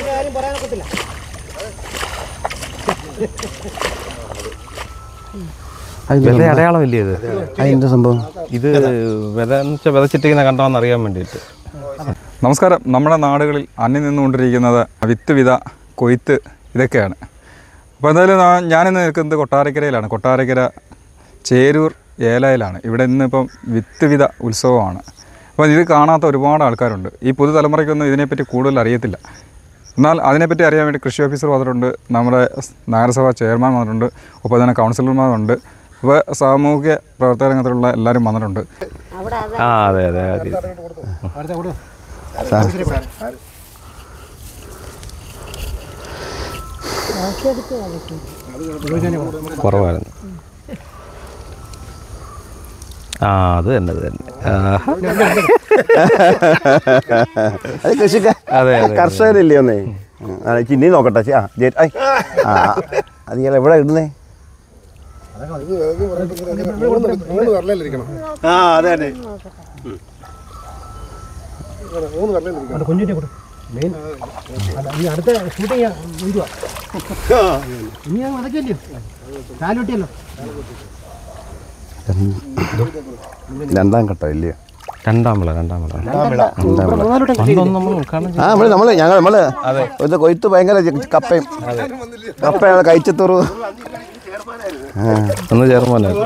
വെറുതെ അടയാളം ഇല്ലേ ഇത് അതിൻ്റെ സംഭവം ഇത് വിത എന്ന് വെച്ചാൽ വിതച്ചിട്ടിങ്ങനെ കണ്ടോന്ന് അറിയാൻ വേണ്ടിയിട്ട് നമസ്കാരം നമ്മുടെ നാടുകളിൽ അന്യം നിന്നുകൊണ്ടിരിക്കുന്നത് വിത്ത് വിത കൊയ്ത്ത് ഇതൊക്കെയാണ് അപ്പോൾ എന്തായാലും നാ- ഞാനിന്ന് നിൽക്കുന്നത് കൊട്ടാരക്കരയിലാണ് കൊട്ടാരക്കര ചേരൂർ ഏലയിലാണ് ഇവിടെ ഇന്നിപ്പം വിത്ത് വിത ഉത്സവമാണ് അപ്പോൾ ഇത് കാണാത്ത ഒരുപാട് ആൾക്കാരുണ്ട് ഈ പുതുതലമുറയ്ക്കൊന്നും ഇതിനെപ്പറ്റി കൂടുതൽ അറിയത്തില്ല എന്നാൽ അതിനെപ്പറ്റി അറിയാൻ വേണ്ടി കൃഷി ഓഫീസർ വന്നിട്ടുണ്ട് നമ്മുടെ സ് നഗരസഭാ ചെയർമാൻ വന്നിട്ടുണ്ട് ഒപ്പം തന്നെ കൗൺസിലർമാരുണ്ട് അപ്പോൾ സാമൂഹിക പ്രവർത്തന രംഗത്തുള്ള എല്ലാവരും വന്നിട്ടുണ്ട് ആ അതെ അതെ അതെ കുറവായിരുന്നു ആ അത് തന്നെ അത് തന്നെ ആഹാ. അത് കൃഷിക്കാർ അതെ, അതെ, കർഷകരില്ലേ ഒന്നേ ചിന്നി നോക്കട്ടെ ചി- ആ ജെ- ഐ. ആ ആ. അത് ഇയാൾ എവിടെ ഇടുന്നേ ആ അതെ അതെ കുഞ്ഞിന്റെ കൂടെ മെയിൻ അല്ല ഈ അടുത്ത ഷൂട്ടിങ് ഇതുവാ ഇനി ഞാൻ അതൊക്കെയല്ലോ കാലുട്ടിയല്ലോ രണ്ടാം ഘട്ടം ഇല്ലയോ രണ്ടാം വിള രണ്ടാം വിള പണ്ടൊന്നും നമ്മൾ ഉദ്ഘാടനം ആ നമ്മള് നമ്മള് ഞങ്ങൾ നമ്മള് ഇത് കൊയ്ത്ത് ഭയങ്കര ചി- കപ്പയും കപ്പയാണ് കഴിച്ചത്തൂറ് ചെയ്ത്- ഒന്ന് ചെറുമോനായിരുന്നു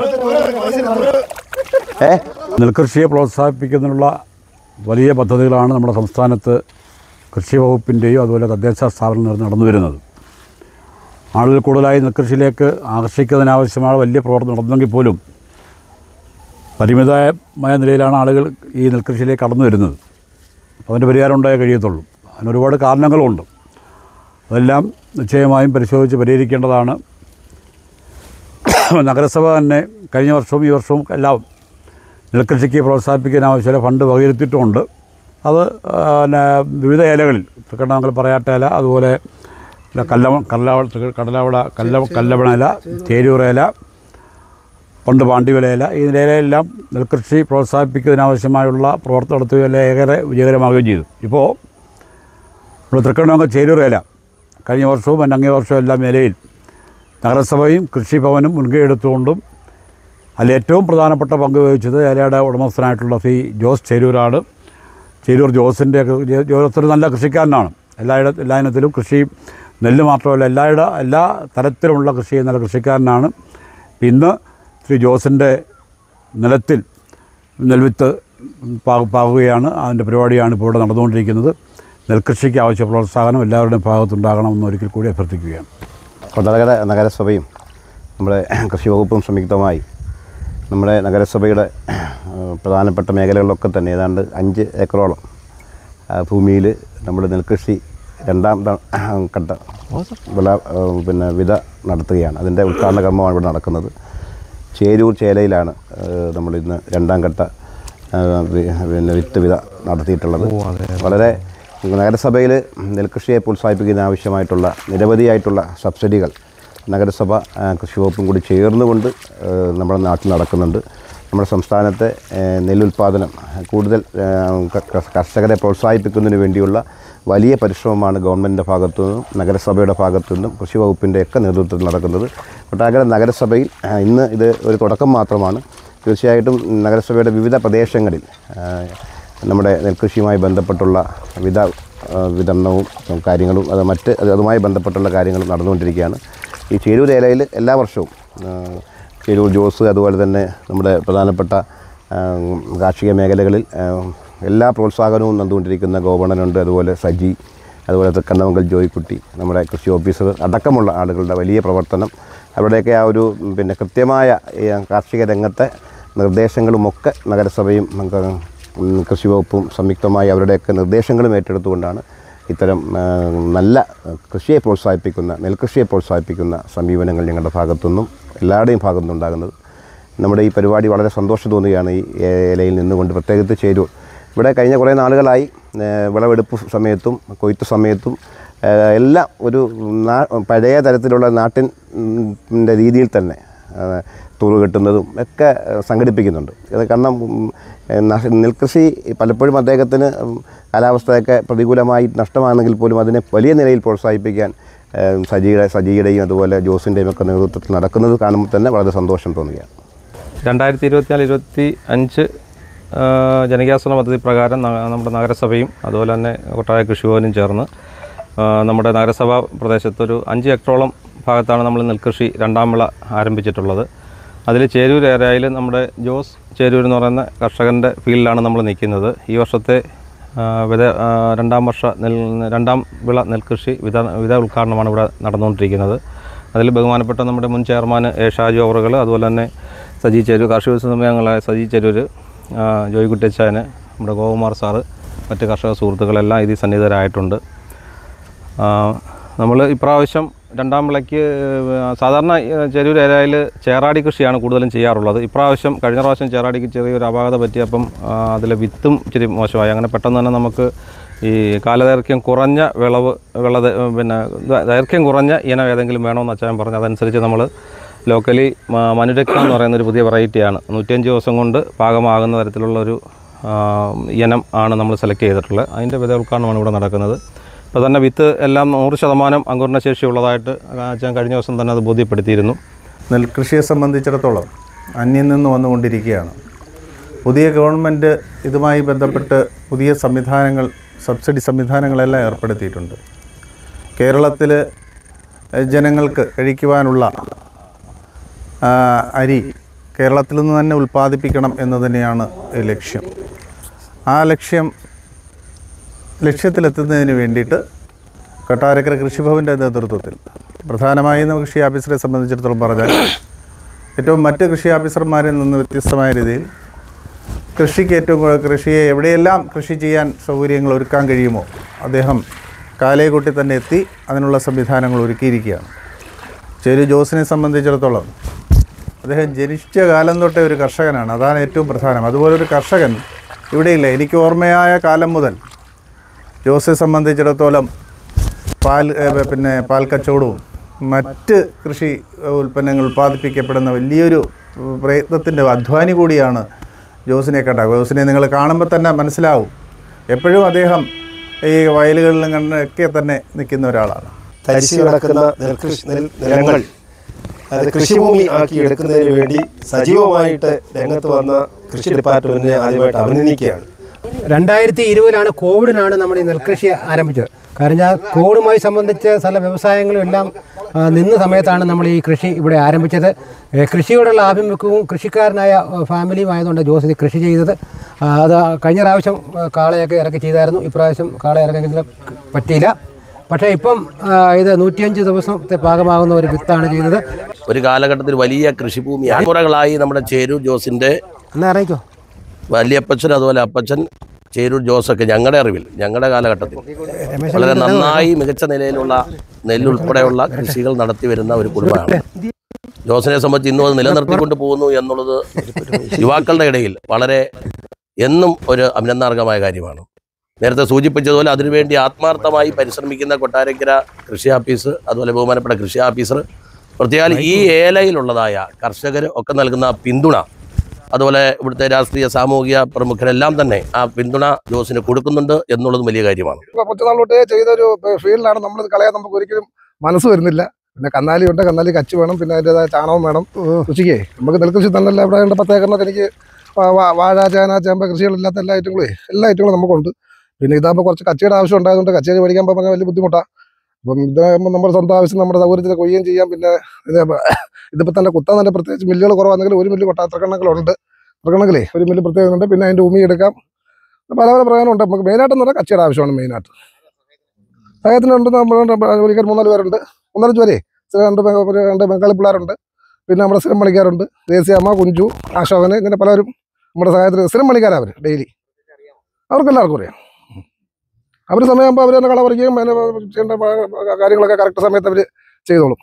ഏ നെൽകൃഷിയെ പ്രോത്സാഹിപ്പിക്കുന്നതിനുള്ള വലിയ പദ്ധതികളാണ് നമ്മുടെ സംസ്ഥാനത്ത് കൃഷി വകുപ്പിൻ്റെയും അതുപോലെ തദ്ദേശ സ്ഥാപനങ്ങളിൽ നടന്നു വരുന്നത് ആളുകൾ കൂടുതലായി നെൽകൃഷിയിലേക്ക് ആകർഷിക്കുന്നതിനാവശ്യമായ വലിയ പ്രവർത്തനം നടന്നെങ്കിൽ പോലും പരിമിതമായ നിലയിലാണ് ആളുകൾ ഈ നെൽകൃഷിയിലേക്ക് കടന്നു വരുന്നത് അപ്പോൾ അതിൻ്റെ പരിഹാരം ഉണ്ടായേ കഴിയത്തുള്ളൂ അതിന് ഒരുപാട് കാരണങ്ങളുണ്ട് അതെല്ലാം നിശ്ചയമായും പരിശോധിച്ച് പരിഹരിക്കേണ്ടതാണ് നഗരസഭ തന്നെ കഴിഞ്ഞ വർഷവും ഈ വർഷവും എല്ലാം നെൽകൃഷിക്ക് പ്രോത്സാഹിപ്പിക്കാൻ ആവശ്യമായ ഫണ്ട് വകയിരുത്തിയിട്ടുമുണ്ട് അത് ആ, പിന്നെ വിവിധ ഇലകളിൽ തൃക്കണ്ണാങ്കൽ പറയാട്ടേല അതുപോലെ പിന്നെ കല്ല കല്ലാവ കടലാവട കല്ല കല്ലവണ ഇല ചേരൂർ ഇല പണ്ട് പാണ്ടിവല ഇല ഈ നിലയിലെല്ലാം നെൽകൃഷി പ്രോത്സാഹിപ്പിക്കുന്നതിനാവശ്യമായുള്ള പ്രവർത്തനം നടത്തുകയല്ല ഏറെ വിജയകരമാവുകയും ചെയ്തു ഇപ്പോൾ നമ്മൾ തൃക്കണ്ണാങ്കൽ ചേരൂർ ഇല കഴിഞ്ഞ വർഷവും അതിൻ്റെ അങ്ങേ വർഷവും എല്ലാം ഇലയിൽ നഗരസഭയും കൃഷിഭവനും മുൻകൈ എടുത്തുകൊണ്ടും അതിൽ ഏറ്റവും പ്രധാനപ്പെട്ട പങ്ക് വഹിച്ചത് ഏലയുടെ ഉടമസ്ഥനായിട്ടുള്ള ശ്രീ ജോസ് ചേരൂരാണ് ചേരൂർ ജോസിൻ്റെ ജോസ് ഒരു നല്ല കൃഷിക്കാരനാണ് എല്ലായിട എല്ലാ ഇനത്തിലും കൃഷി നെല്ല് മാത്രമല്ല എല്ലായിട എല്ലാ തരത്തിലുമുള്ള കൃഷി ചെയ്യുന്ന കൃഷിക്കാരനാണ് ഇന്ന് ശ്രീ ജോസിൻ്റെ നിലത്തിൽ നെൽവിത്ത് പാ- പാകുകയാണ് അതിൻ്റെ പരിപാടിയാണ് ഇപ്പോൾ ഇവിടെ നടന്നുകൊണ്ടിരിക്കുന്നത് നെൽകൃഷിക്ക് ആവശ്യ പ്രോത്സാഹനം എല്ലാവരുടെയും ഭാഗത്തുണ്ടാകണമെന്ന് ഒരിക്കൽ കൂടി അഭ്യർത്ഥിക്കുകയാണ് കൊട്ടാരക്കര നഗരസഭയും നമ്മുടെ കൃഷി വകുപ്പും സംയുക്തമായി നമ്മുടെ നഗരസഭയുടെ ആ, പ്രധാനപ്പെട്ട മേഖലകളിലൊക്കെ തന്നെ ഏതാണ്ട് അഞ്ച് ഏക്കറോളം ഭൂമിയിൽ നമ്മൾ നെൽകൃഷി രണ്ടാം ത- ഘട്ട വിള ആ, പിന്നെ വിത നടത്തുകയാണ് അതിൻ്റെ ഉദ്ഘാടന കർമ്മമാണ് ഇവിടെ നടക്കുന്നത് ചേരൂർ ചേലയിലാണ് നമ്മൾ ഇന്ന് രണ്ടാം ഘട്ട ആ, വി- പിന്നെ വിത്ത് വിത നടത്തിയിട്ടുള്ളത് വളരെ നഗരസഭയിൽ നെൽകൃഷിയെ പ്രോത്സാഹിപ്പിക്കുന്നതിന് ആവശ്യമായിട്ടുള്ള നിരവധിയായിട്ടുള്ള സബ്സിഡികൾ നഗരസഭ ആ, കൃഷി വകുപ്പും കൂടി ചേർന്നുകൊണ്ട് ആ, നമ്മുടെ നാട്ടിൽ നടക്കുന്നുണ്ട് നമ്മുടെ സംസ്ഥാനത്തെ ആ, നെല്ലുൽപാദനം കൂടുതൽ ആ, ക- ക- കർഷകരെ പ്രോത്സാഹിപ്പിക്കുന്നതിന് വേണ്ടിയുള്ള വലിയ പരിശ്രമമാണ് ഗവൺമെൻറ്റിൻ്റെ ഭാഗത്തു നിന്നും നഗരസഭയുടെ ഭാഗത്തു നിന്നും കൃഷി വകുപ്പിൻ്റെ ഒക്കെ നേതൃത്വത്തിൽ നടക്കുന്നത് കൊട്ടാരക്കര നഗരസഭയിൽ ആ, ഇന്ന് ഇത് ഒരു തുടക്കം മാത്രമാണ് തീർച്ചയായിട്ടും നഗരസഭയുടെ വിവിധ പ്രദേശങ്ങളിൽ ആ, നമ്മുടെ നെൽകൃഷിയുമായി ബന്ധപ്പെട്ടുള്ള വിധ ആ, വിതരണവും കാര്യങ്ങളും അത് മറ്റ് അത് അതുമായി ബന്ധപ്പെട്ടുള്ള കാര്യങ്ങളും നടന്നുകൊണ്ടിരിക്കുകയാണ് ഈ ചേരൂർ ഏലയിൽ എല്ലാ വർഷവും ആ, ചേരൂർ ജോസ് അതുപോലെ തന്നെ നമ്മുടെ പ്രധാനപ്പെട്ട ആ, കാർഷിക മേഖലകളിൽ ആ, എല്ലാ പ്രോത്സാഹനവും നടന്നുകൊണ്ടിരിക്കുന്ന ഗോപണനുണ്ട് അതുപോലെ സജി അതുപോലെ തൃക്കണ്ണമംഗൽ ജോയിക്കുട്ടി നമ്മുടെ കൃഷി ഓഫീസർ അടക്കമുള്ള ആളുകളുടെ വലിയ പ്രവർത്തനം അവരുടെയൊക്കെ ആ ഒരു ഉം, പിന്നെ കൃത്യമായ ഈ കാർഷിക രംഗത്തെ നിർദ്ദേശങ്ങളുമൊക്കെ നഗരസഭയും നമുക്ക് ഉം, കൃഷി വകുപ്പും സംയുക്തമായി അവരുടെയൊക്കെ നിർദ്ദേശങ്ങളും ഏറ്റെടുത്തുകൊണ്ടാണ് ഇത്തരം ആ, നല്ല കൃഷിയെ പ്രോത്സാഹിപ്പിക്കുന്ന നെൽകൃഷിയെ പ്രോത്സാഹിപ്പിക്കുന്ന സമീപനങ്ങൾ ഞങ്ങളുടെ ഭാഗത്തുനിന്നും എല്ലാവരുടെയും ഭാഗത്തുനിന്നും ഉണ്ടാകുന്നത് നമ്മുടെ ഈ പരിപാടി വളരെ സന്തോഷം തോന്നുകയാണ് ഈ ഏലയിൽ നിന്നുകൊണ്ട് പ്രത്യേകിച്ച് ചേരൂർ ഇവിടെ കഴിഞ്ഞ കുറേ നാളുകളായി ആ, വിളവെടുപ്പ് സമയത്തും കൊയ്ത്ത് സമയത്തും ആ, എല്ലാം ഒരു നാ പഴയ തരത്തിലുള്ള നാട്ടിൻ ഉം, ൻ്റെ രീതിയിൽ തന്നെ തൂറ് കെട്ടുന്നതും ഒക്കെ ഏഹ്, സംഘടിപ്പിക്കുന്നുണ്ട് ഇത് കാരണം ഉം, ഏഹ്, നഷ- നെൽകൃഷി പലപ്പോഴും അദ്ദേഹത്തിന് ഉം, കാലാവസ്ഥയൊക്കെ പ്രതികൂലമായി നഷ്ടമാണെങ്കിൽ പോലും അതിനെ വലിയ നിലയിൽ പ്രോത്സാഹിപ്പിക്കാൻ ഏഹ്, സജിയുടെ സജിയുടെയും അതുപോലെ ജോസിൻ്റെയും ഒക്കെ നേതൃത്വത്തിൽ നടക്കുന്നത് കാണുമ്പോൾ തന്നെ വളരെ സന്തോഷം തോന്നുകയാണ് രണ്ടായിരത്തി ഇരുപത്തിനാല് ഇരുപത്തി അഞ്ച് ജനകീയാസന പദ്ധതി പ്രകാരം ന- നമ്മുടെ നഗരസഭയും അതുപോലെ തന്നെ കൊട്ടായ കൃഷിഭവനും ചേർന്ന് ആ, നമ്മുടെ നഗരസഭാ പ്രദേശത്തൊരു അഞ്ച് ഹെക്ടറോളം ഭാഗത്താണ് നമ്മൾ നെൽകൃഷി രണ്ടാം വിള ആരംഭിച്ചിട്ടുള്ളത് അതിൽ ചേരൂർ ഏരിയയിൽ നമ്മുടെ ജോസ് ചേരൂർ എന്ന് പറയുന്ന കർഷകൻ്റെ ഫീൽഡിലാണ് നമ്മൾ നിൽക്കുന്നത് ഈ വർഷത്തെ ആ, വിത ആ, രണ്ടാം വർഷ നെൽ രണ്ടാം വിള നെൽകൃഷി വിത വിത ഉദ്ഘാടനമാണ് ഇവിടെ നടന്നുകൊണ്ടിരിക്കുന്നത് അതിൽ ബഹുമാനപ്പെട്ട നമ്മുടെ മുൻ ചെയർമാൻ എ ഷാജു അവറുകൾ അതുപോലെ തന്നെ സജി ചേരൂർ കാർഷിക സമയങ്ങളായ സജി ചേരൂർ ആ, ജോയ് കുട്ടിച്ചായന് നമ്മുടെ ഗോകുമാർ സാറ് മറ്റ് കർഷക സുഹൃത്തുക്കളെല്ലാം ഇതിൽ സന്നിഹിതരായിട്ടുണ്ട് നമ്മൾ ഇപ്രാവശ്യം രണ്ടാം വിളയ്ക്ക് ആ, സാധാരണ ആ, ചെരൂർ ഏരിയയിൽ ചേറാടി കൃഷിയാണ് കൂടുതലും ചെയ്യാറുള്ളത് ഇപ്രാവശ്യം കഴിഞ്ഞ പ്രാവശ്യം ചേറാടിക്ക് ചെറിയൊരു അപാകത പറ്റിയപ്പം അതിലെ വിത്തും ഇച്ചിരി മോശമായി അങ്ങനെ പെട്ടെന്ന് തന്നെ നമുക്ക് ഈ കാലദൈർഘ്യം കുറഞ്ഞ വിളവ് വിള പിന്നെ ദ- ദൈർഘ്യം കുറഞ്ഞ ഇനം ഏതെങ്കിലും വേണമെന്ന് അച്ഛൻ പറഞ്ഞു അതനുസരിച്ച് നമ്മൾ ലോക്കലി മ- മനുരക്ത എന്ന് പറയുന്ന ഒരു പുതിയ വെറൈറ്റിയാണ് നൂറ്റിയഞ്ച് ദിവസം കൊണ്ട് പാകമാകുന്ന തരത്തിലുള്ള ഒരു ആ, ഇനം ആണ് നമ്മൾ സെലക്ട് ചെയ്തിട്ടുള്ളത് അതിൻ്റെ വിത ഉദ്ഘാടനമാണ് ഇവിടെ നടക്കുന്നത് ഇപ്പോൾ തന്നെ വിത്ത് എല്ലാം നൂറ് ശതമാനം അങ്കുരണ ശേഷിയുള്ളതായിട്ട് അച്ഛൻ കഴിഞ്ഞ ദിവസം തന്നെ അത് ബോധ്യപ്പെടുത്തിയിരുന്നു നെൽകൃഷിയെ സംബന്ധിച്ചിടത്തോളം അന്യം നിന്ന് വന്നുകൊണ്ടിരിക്കുകയാണ് പുതിയ ഗവൺമെൻറ് ഇതുമായി ബന്ധപ്പെട്ട് പുതിയ സംവിധാനങ്ങൾ സബ്സിഡി സംവിധാനങ്ങളെല്ലാം ഏർപ്പെടുത്തിയിട്ടുണ്ട് കേരളത്തിൽ ജനങ്ങൾക്ക് കഴിക്കുവാനുള്ള ആ, അരി കേരളത്തിൽ നിന്ന് തന്നെ ഉൽപ്പാദിപ്പിക്കണം എന്ന് തന്നെയാണ് ഈ ലക്ഷ്യം ആ ലക്ഷ്യം ലക്ഷ്യത്തിലെത്തുന്നതിന് വേണ്ടിയിട്ട് കൊട്ടാരക്കര കൃഷിഭവൻ്റെ നേതൃത്വത്തിൽ പ്രധാനമായും നമുക്ക് കൃഷി ഓഫീസറെ സംബന്ധിച്ചിടത്തോളം പറഞ്ഞാൽ ഏറ്റവും മറ്റ് കൃഷി ഓഫീസർമാരിൽ നിന്ന് വ്യത്യസ്തമായ രീതിയിൽ കൃഷിക്ക് ഏറ്റവും കൂടുതൽ കൃഷിയെ എവിടെയെല്ലാം കൃഷി ചെയ്യാൻ സൗകര്യങ്ങൾ ഒരുക്കാൻ കഴിയുമോ അദ്ദേഹം കാലയെ കൂട്ടി തന്നെ എത്തി അതിനുള്ള സംവിധാനങ്ങൾ ഒരുക്കിയിരിക്കുകയാണ് ചെരു ജോസിനെ സംബന്ധിച്ചിടത്തോളം അദ്ദേഹം ജനിച്ച കാലം തൊട്ടേ ഒരു കർഷകനാണ് അതാണ് ഏറ്റവും പ്രധാനം അതുപോലെ ഒരു കർഷകൻ ഇവിടെയില്ല എനിക്ക് ഓർമ്മയായ കാലം മുതൽ ജോസിനെ സംബന്ധിച്ചിടത്തോളം പാൽ ഏ, പിന്നെ പാൽ കച്ചവടവും മറ്റ് കൃഷി ഉൽപ്പന്നങ്ങൾ ഉൽപ്പാദിപ്പിക്കപ്പെടുന്ന വലിയൊരു പ്രയത്നത്തിൻ്റെ അധ്വാനി കൂടിയാണ് ജോസിനെ കണ്ട ജോസിനെ നിങ്ങൾ കാണുമ്പോൾ തന്നെ മനസ്സിലാവും എപ്പോഴും അദ്ദേഹം ഈ വയലുകളിലും കണ്ടൊക്കെ തന്നെ നിൽക്കുന്ന ഒരാളാണ് തരിശ് കിടക്കുന്ന നെൽകൃഷി നെൽ നിലങ്ങൾ അത് കൃഷിഭൂമി ആക്കി എടുക്കുന്നതിന് വേണ്ടി സജീവമായിട്ട് രംഗത്ത് വന്ന കൃഷി ഡിപ്പാർട്ട്മെന്റിനെ ആദ്യമായിട്ട് അഭിനന്ദിക്കുകയാണ് രണ്ടായിരത്തി ഇരുപതിലാണ് കോവിഡിനാണ് നമ്മൾ ഈ നെൽകൃഷി ആരംഭിച്ചത് കാരണം ഞാൻ കോവിഡുമായി സംബന്ധിച്ച് സ്ഥല വ്യവസായങ്ങളും എല്ലാം ആ, നിന്ന സമയത്താണ് നമ്മൾ ഈ കൃഷി ഇവിടെ ആരംഭിച്ചത് ഏ, കൃഷിയോടുള്ള ആഭിമുഖ്യവും കൃഷിക്കാരനായ ആ, ഫാമിലിയും ആയതുകൊണ്ട് ജോസ് ഇത് കൃഷി ചെയ്തത് ആ, അത് കഴിഞ്ഞ പ്രാവശ്യം ആ, കാളയൊക്കെ ഇറക്കി ചെയ്തായിരുന്നു ഇപ്രാവശ്യം കാള ഇറക്കി പറ്റിയില്ല പക്ഷേ ഇപ്പം ആ, ഇത് നൂറ്റിയഞ്ച് ദിവസത്തെ പാകമാകുന്ന ഒരു വിത്താണ് ചെയ്തത് ഒരു കാലഘട്ടത്തിൽ വലിയ കൃഷിഭൂമിയാണ് തലമുറകളായി നമ്മുടെ ചേരൂർ ജോസിന്റെ എന്നാ അറിയിക്കോ വലിയപ്പച്ചൻ അതുപോലെ അപ്പച്ചൻ ചേരൂർ ജോസൊക്കെ ഞങ്ങളുടെ അറിവിൽ ഞങ്ങളുടെ കാലഘട്ടത്തിൽ വളരെ നന്നായി മികച്ച നിലയിലുള്ള നെല്ലുൾപ്പെടെയുള്ള കൃഷികൾ നടത്തി വരുന്ന ഒരു കുടുംബമാണ് ജോസിനെ സംബന്ധിച്ച് ഇന്നും അത് നിലനിർത്തിക്കൊണ്ട് പോകുന്നു എന്നുള്ളത് യുവാക്കളുടെ ഇടയിൽ വളരെ എന്നും ഒരു അഭിനന്ദനാർഹമായ കാര്യമാണ് നേരത്തെ സൂചിപ്പിച്ചതുപോലെ അതിനുവേണ്ടി ആത്മാർത്ഥമായി പരിശ്രമിക്കുന്ന കൊട്ടാരക്കര കൃഷി ഓഫീസ് അതുപോലെ ബഹുമാനപ്പെട്ട കൃഷി ഓഫീസർ പ്രത്യേകം ഈ ഏലയിലുള്ളതായ കർഷകർ ഒക്കെ നൽകുന്ന പിന്തുണ അതുപോലെ ഇവിടുത്തെ രാഷ്ട്രീയ സാമൂഹിക പ്രമുഖരെല്ലാം തന്നെ ആ പിന്തുണ ജോസിന് കൊടുക്കുന്നുണ്ട് എന്നുള്ളതും വലിയ കാര്യമാണ് കുറച്ച് നാൾ തൊട്ടേ ചെയ്തൊരു ഫീൽഡാണ് നമ്മളിത് കളയാൻ നമുക്ക് ഒരിക്കലും മനസ്സ് വരുന്നില്ല പിന്നെ കന്നാലി ഉണ്ട് കന്നാലി കച്ച് വേണം പിന്നെ അതിൻ്റെതായ ചാണകം വേണം കൃഷിക്ക് നമുക്ക് നെൽകൃഷി തന്നല്ല ഇവിടെ ഉണ്ട് പത്ത് ഏക്കറിനൊക്കെ എനിക്ക് വാ- വാ- വാഴ ചേന ചേമ്പ് കൃഷികളില്ലാത്ത എല്ലാ ഐറ്റങ്ങളും എല്ലാ ഐറ്റങ്ങളും നമുക്കുണ്ട് പിന്നെ ഇതാകുമ്പോൾ കുറച്ച് കച്ചയുടെ ആവശ്യം ഉണ്ടായതുകൊണ്ട് കച്ചേരി മേടിക്കാൻ പോകുമ്പോൾ വലിയ ബുദ്ധിമുട്ടാണ് അപ്പം ഇതാകുമ്പോൾ നമ്മുടെ സ്വന്തം ആവശ്യം നമ്മുടെ സൗകര്യത്തിൽ കൊയ്യുകയും ചെയ്യാം പിന്നെ ഇത് ഇതിപ്പോൾ തന്നെ കുത്താൻ തന്നെ പ്രത്യേകിച്ച് മില്ലുകൾ കുറവാണെങ്കിൽ ഒരു മില്ല് കൊട്ടാ ത്രികണ്ണങ്ങളുണ്ട് ത്രികണ്ണങ്ങളേ ഒരു മില്ല് പ്രത്യേകം ഉണ്ട് പിന്നെ അതിൻ്റെ ഉമി എടുക്കാം പല പല പ്രയോജനമുണ്ട് നമുക്ക് മെയിനായിട്ടെന്ന് പറഞ്ഞാൽ കച്ചയുടെ ആവശ്യമാണ് മെയിനായിട്ട് സഹായത്തിനുണ്ട് നമ്മൾ ജോലിക്കാർ മൂന്നാല് പേരുണ്ട് മൂന്നാല് ജോലി രണ്ട് ബംഗ- ഒരു രണ്ട് ബംഗാളി പിള്ളേരുണ്ട് പിന്നെ നമ്മുടെ സ്ഥിരം പണിക്കാരുണ്ട് ദേശീയമ്മ കുഞ്ചു അശോകന് ഇങ്ങനെ പലരും നമ്മുടെ സഹായത്തിന് സ്ഥിരം പണിക്കാരാണ് അവർ ഡെയിലി അവർക്ക് എല്ലാവർക്കും അറിയാം അവർ സമയമാകുമ്പോൾ അവർ തന്നെ കള പറിക്കുകയും അതിന് ചെയ്യേണ്ട പ- കാര്യങ്ങളൊക്കെ കറക്റ്റ് സമയത്ത് അവർ ചെയ്തോളും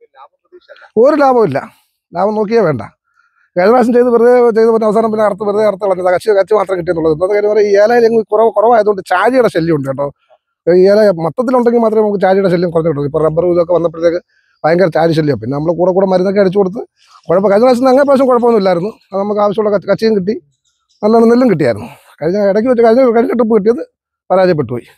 ഒരു ലാഭമില്ല ലാഭം നോക്കിയേ വേണ്ട കഴിഞ്ഞ പ്രാവശ്യം ചെയ്ത് വെറുതെ ചെയ്ത് പിന്നെ അവസാനം പിന്നെ അറുത്ത് വെറുതെ അറുത്ത് കളഞ്ഞത് കച്ച് കച്ച് മാത്രം കിട്ടിയെന്നുള്ളത് ഇന്നത്തെ കാര്യം പറയാം ഈ ഏലയിൽ എങ്ങ് കുറവ് കുറവായതുകൊണ്ട് ചാഴിയുടെ ശല്യം ഉണ്ട് കേട്ടോ ഈ ഏല മൊത്തത്തിലുണ്ടെങ്കിൽ മാത്രമേ നമുക്ക് ചാഴിയുടെ ശല്യം കുറഞ്ഞു കിട്ടുള്ളൂ ഇപ്പോൾ റബ്ബർ ഇതൊക്കെ വന്നപ്പോഴത്തേക്ക് ഭയങ്കര ചാരിശല്യം പിന്നെ നമ്മൾ കൂടെ കൂടെ മരുന്നൊക്കെ അടിച്ചു കൊടുത്ത് കുഴപ്പം കഴിഞ്ഞ പ്രാവശ്യം അങ്ങനെ പ്രാവശ്യം കുഴപ്പമൊന്നുമില്ലായിരുന്നു അത് നമുക്ക് ആവശ്യമുള്ള കച്ച- കച്ചിയും കിട്ടി നല്ല നെല്ലും കിട്ടിയായിരുന്നു കഴിഞ്ഞ ഇടയ്ക്ക് വെച്ച് കഴിഞ്ഞ കഴിഞ്ഞ ട്രിപ്പ് കിട്ടിയത് പരാജയപ്പെട്ടു പോയി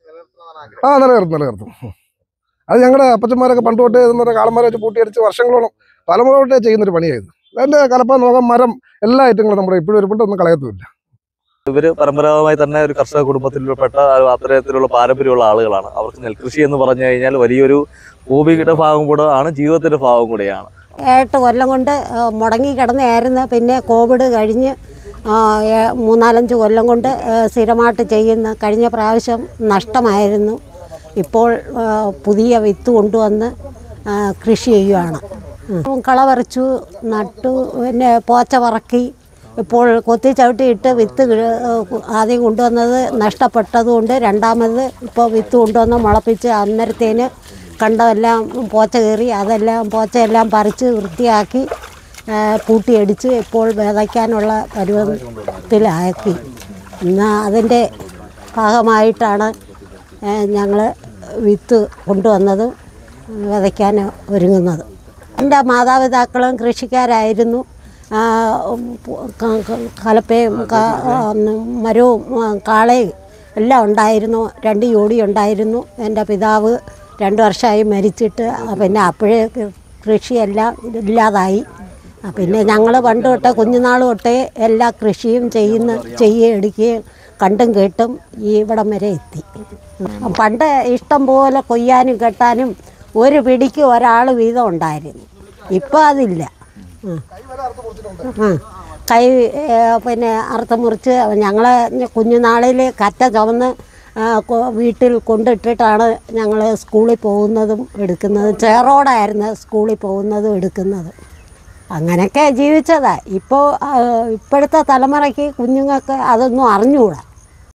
ആ നിലനിർത്തും നിലനിർത്തും ഉം. അത് ഞങ്ങളുടെ അപ്പച്ചന്മാരൊക്കെ പണ്ട് തൊട്ടേ എന്ന് പറഞ്ഞാൽ കാളന്മാരെ വെച്ച് പൂട്ടിയടിച്ച് വർഷങ്ങളോളം തലമുറ തൊട്ടേ ചെയ്യുന്നൊരു പണിയായിരുന്നു അതിൻ്റെ കലപ്പ നോക്കാം മരം എല്ലാ ഐറ്റങ്ങളും നമ്മുടെ ഇപ്പോഴും ഒരു ഒന്നും കളയത്തുമില്ല ഇവര് പരമ്പരാഗതമായി തന്നെ ഒരു കർഷക കുടുംബത്തിൽപ്പെട്ട ഒരു അത്തരത്തിലുള്ള പാരമ്പര്യമുള്ള ആളുകളാണ് അവർക്ക് നെൽകൃഷി എന്ന് പറഞ്ഞു കഴിഞ്ഞാൽ വലിയൊരു ഭൂമിയുടെ ഭാഗം കൂടെ ആണ് ജീവിതത്തിന്റെ ഭാഗം കൂടെയാണ് എട്ട് കൊല്ലം കൊണ്ട് ആ, മുടങ്ങി കിടന്നായിരുന്നു പിന്നെ കോവിഡ് കഴിഞ്ഞ് ആ, ഏ- മൂന്നാലഞ്ച് കൊല്ലം കൊണ്ട് ആ, സ്ഥിരമായിട്ട് ചെയ്യുന്ന കഴിഞ്ഞ പ്രാവശ്യം നഷ്ടമായിരുന്നു ഇപ്പോൾ ആ, പുതിയ വിത്ത് കൊണ്ടുവന്ന് ആ, കൃഷി ചെയ്യുവാണ് ഉം. കള പറിച്ചു നട്ടു പിന്നെ പോച്ച പറക്കി ഇപ്പോൾ കൊത്തി ചവിട്ടിയിട്ട് വിത്ത് കിഴ- ആദ്യം കൊണ്ടുവന്നത് നഷ്ടപ്പെട്ടതുകൊണ്ട് രണ്ടാമത് ഇപ്പോൾ വിത്ത് കൊണ്ടുവന്ന് മുളപ്പിച്ച് അന്നേരത്തേന് കണ്ടതെല്ലാം പോച്ച കയറി അതെല്ലാം പോച്ചയെല്ലാം പറിച്ച് വൃത്തിയാക്കി ആ, പൂട്ടിയടിച്ച് ഇപ്പോൾ വിതയ്ക്കാനുള്ള പരുവത്തിലാക്കി എന്നാൽ അതിൻ്റെ ഭാഗമായിട്ടാണ് ഞങ്ങൾ വിത്ത് കൊണ്ടുവന്നതും വിതയ്ക്കാൻ ഒരുങ്ങുന്നത് എൻ്റെ മാതാപിതാക്കളും കൃഷിക്കാരായിരുന്നു ആ, ഉം, ക- ക- കലപ്പയും ക- ആ, മരവും ആ, കാളയും എല്ലാം ഉണ്ടായിരുന്നു രണ്ട് ജോഡി ഉണ്ടായിരുന്നു എൻ്റെ പിതാവ് രണ്ട് വർഷമായി മരിച്ചിട്ട് ആ, പിന്നെ അപ്പോഴേ കൃ- കൃഷിയെല്ലാം ഇല്ലാതായി ആ, പിന്നെ ഞങ്ങൾ പണ്ട് തൊട്ടേ കുഞ്ഞുനാൾ തൊട്ടേ എല്ലാ കൃഷിയും ചെയ്യുന്ന ചെയ്യുകയും എടുക്കുകയും കണ്ടും കേട്ടും ഈ ഇവിടം വരെ എത്തി പണ്ട് ഇഷ്ടം പോലെ കൊയ്യാനും കെട്ടാനും ഒരു പിടിക്ക് ഒരാൾ വീതം ഉണ്ടായിരുന്നു ഇപ്പോൾ അതില്ല ഉം. ആ കൈ ഏ, പിന്നെ അറുത്ത് മുറിച്ച് ഞങ്ങൾ കുഞ്ഞുനാളിൽ കറ്റ ചുമന്ന് ആ, കൊ- വീട്ടിൽ കൊണ്ടിട്ടിട്ടാണ് ഞങ്ങൾ സ്കൂളിൽ പോകുന്നതും എടുക്കുന്നതും ചേറോടായിരുന്നു സ്കൂളിൽ പോകുന്നതും എടുക്കുന്നതും അങ്ങനെയൊക്കെ ജീവിച്ചതാ ഇപ്പോൾ ഇപ്പോഴത്തെ തലമുറയ്ക്ക് കുഞ്ഞുങ്ങൾക്ക് അതൊന്നും അറിഞ്ഞുകൂടാ